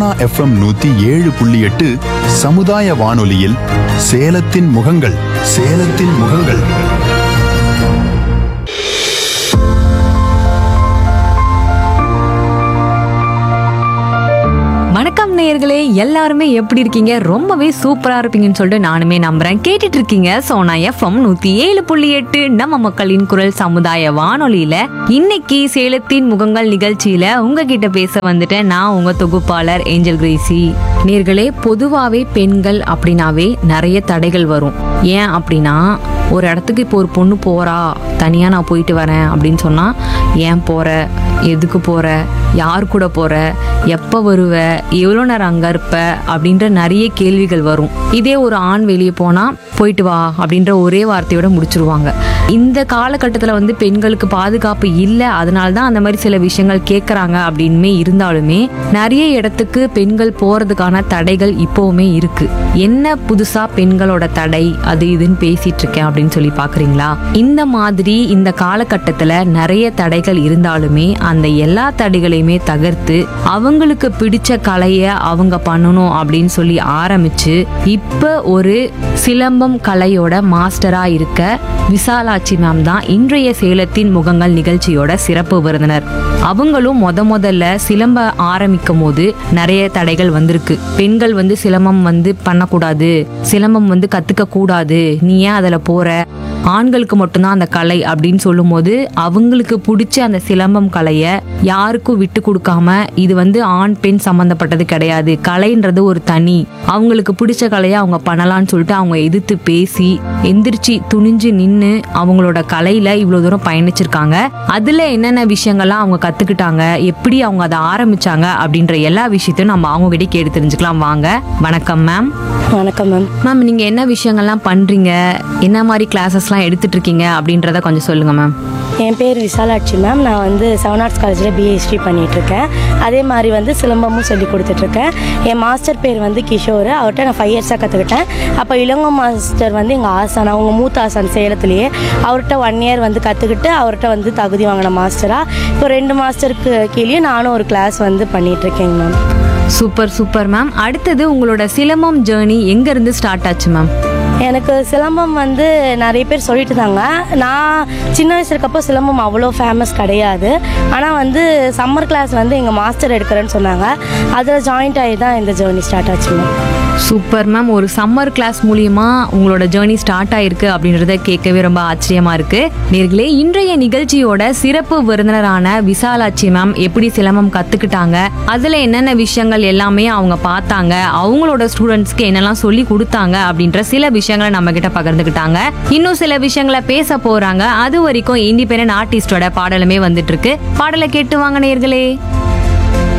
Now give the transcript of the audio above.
Sona FM நூத்தி ஏழு புள்ளி எட்டு சமுதாய வானொலியில் சேலத்தின் முகங்கள் சேலத்தின் முகங்கள் வணக்கம் நேயர்களே எல்லாருமே எப்படி இருக்கீங்க ரொம்பவே சூப்பரா இருப்பீங்கன்னு சொல்லிட்டு நானுமே நம்புறேன் கேட்டுட்டு இருக்கீங்க சோனா எஃப்எம் நூத்தி ஏழு புள்ளி எட்டு நம்ம மக்களின் குரல் சமுதாய வானொலியில இன்னைக்கு சேலத்தின் முகங்கள் நிகழ்ச்சியில உங்ககிட்ட பேச வந்துட்டேன் நான் உங்க தொகுப்பாளர் ஏஞ்சல் கிரேசி நேர்களே பொதுவாவே பெண்கள் அப்படின்னாவே நிறைய தடைகள் வரும் ஏன் அப்படின்னா ஒரு இடத்துக்கு இப்போ ஒரு பொண்ணு போறா தனியா நான் போயிட்டு வரேன் அப்படின்னு சொன்னா ஏன் போற எதுக்கு போற யார் கூட போற எப்போ வருவ எவ்வளோ நேரம் அங்கே இருப்ப அப்படின்ற நிறைய கேள்விகள் வரும் இதே ஒரு ஆண் வெளியே போனால் போயிட்டு வா அப்படின்ற ஒரே வார்த்தையோட முடிச்சிருவாங்க இந்த காலகட்டத்தில் வந்து பெண்களுக்கு பாதுகாப்பு இல்லை அதனால தான் அந்த மாதிரி சில விஷயங்கள் கேட்குறாங்க அப்படின்மே இருந்தாலுமே நிறைய இடத்துக்கு பெண்கள் போகிறதுக்கான தடைகள் இப்போவுமே இருக்கு என்ன புதுசா பெண்களோட தடை அது இதுன்னு பேசிட்டு இருக்கேன் அப்படின்னு சொல்லி பாக்குறீங்களா இந்த மாதிரி இந்த காலகட்டத்துல நிறைய தடைகள் இருந்தாலுமே அந்த எல்லா தடைகளையுமே தகர்த்து அவங்களுக்கு பிடிச்ச கலைய அவங்க பண்ணணும் அப்படின்னு சொல்லி ஆரம்பிச்சு இப்ப ஒரு சிலம்பம் கலையோட மாஸ்டரா இருக்க விசாலாட்சி மேம் தான் இன்றைய சேலத்தின் முகங்கள் நிகழ்ச்சியோட சிறப்பு விருந்தினர் அவங்களும் முத முதல்ல சிலம்ப ஆரம்பிக்கும் போது நிறைய தடைகள் வந்திருக்கு பெண்கள் வந்து சிலம்பம் வந்து பண்ணக்கூடாது சிலம்பம் வந்து கத்துக்க கூடாது நீ ஏன் அதுல போற ஆண்களுக்கு மட்டும்தான் அந்த கலை அப்படின்னு சொல்லும்போது அவங்களுக்கு பிடிச்ச அந்த சிலம்பம் கலையை யாருக்கும் விட்டு கொடுக்காம இது வந்து ஆண் பெண் சம்பந்தப்பட்டது கிடையாது கலைன்றது ஒரு தனி அவங்களுக்கு பிடிச்ச கலையை அவங்க பண்ணலாம்னு சொல்லிட்டு அவங்க எதிர்த்து பேசி எந்திரிச்சு துணிஞ்சு நின்று அவங்களோட கலையில இவ்வளவு தூரம் பயணிச்சிருக்காங்க அதுல என்னென்ன விஷயங்கள்லாம் அவங்க கத்துக்கிட்டாங்க எப்படி அவங்க அதை ஆரம்பிச்சாங்க அப்படின்ற எல்லா விஷயத்தையும் நம்ம அவங்க கிட்ட கேட்டு தெரிஞ்சுக்கலாம் வாங்க வணக்கம் மேம் வணக்கம் மேம் மேம் நீங்க என்ன விஷயங்கள்லாம் பண்றீங்க என்ன மாதிரி கிளாஸஸ்லாம் எடுத்துட்டு இருக்கீங்க அப்படின்றத கொஞ்சம் சொல்லுங்க மேம் என் பேர் விசாலாட்சி மேம் நான் வந்து செவன் ஆர்ட்ஸ் காலேஜில் பிஏ ஹிஸ்ட்ரி பண்ணிகிட்ருக்கேன் அதே மாதிரி வந்து சிலம்பமும் சொல்லி கொடுத்துட்ருக்கேன் என் மாஸ்டர் பேர் வந்து கிஷோர் அவர்கிட்ட நான் ஃபைவ் இயர்ஸாக கற்றுக்கிட்டேன் அப்போ இளங்கோ மாஸ்டர் வந்து எங்கள் ஆசான் அவங்க மூத்த ஆசான் சேலத்துலேயே அவர்கிட்ட ஒன் இயர் வந்து கற்றுக்கிட்டு அவர்கிட்ட வந்து தகுதி வாங்கின மாஸ்டராக இப்போ ரெண்டு மாஸ்டருக்கு கீழே நானும் ஒரு கிளாஸ் வந்து பண்ணிகிட்ருக்கேங்க மேம் சூப்பர் சூப்பர் மேம் அடுத்தது உங்களோட சிலம்பம் ஜேர்னி எங்க இருந்து ஸ்டார்ட் ஆச்சு மேம் எனக்கு சிலம்பம் வந்து நிறைய பேர் சொல்லிட்டு இருந்தாங்க நான் சின்ன வயசு இருக்கப்போ சிலம்பம் அவ்வளோ ஃபேமஸ் கிடையாது ஆனால் வந்து சம்மர் கிளாஸ் வந்து எங்கள் மாஸ்டர் எடுக்கிறேன்னு சொன்னாங்க அதில் ஜாயிண்ட் ஆகி தான் இந்த ஜேர்னி ஸ்டார்ட் ஆச்சுங்க சூப்பர் மேம் ஒரு சம்மர் கிளாஸ் மூலியமா உங்களோட ஜேர்னி ஸ்டார்ட் ஆயிருக்கு அப்படின்றத கேட்கவே ரொம்ப ஆச்சரியமா இருக்கு நேர்களே இன்றைய நிகழ்ச்சியோட சிறப்பு விருந்தினரான விசாலாட்சி மேம் எப்படி சிலம்பம் கத்துக்கிட்டாங்க அதுல என்னென்ன விஷயங்கள் எல்லாமே அவங்க பார்த்தாங்க அவங்களோட ஸ்டூடெண்ட்ஸ்க்கு என்னெல்லாம் சொல்லி கொடுத்தாங்க அப்படின்ற சில விஷயங்களை நம்ம கிட்ட பகிர்ந்துக்கிட்டாங்க இன்னும் சில விஷயங்களை பேச போறாங்க அது வரைக்கும் இண்டிபெண்டன்ட் ஆர்டிஸ்டோட பாடலுமே வந்துட்டு இருக்கு பாடலை கேட்டு வாங்க நேர்களே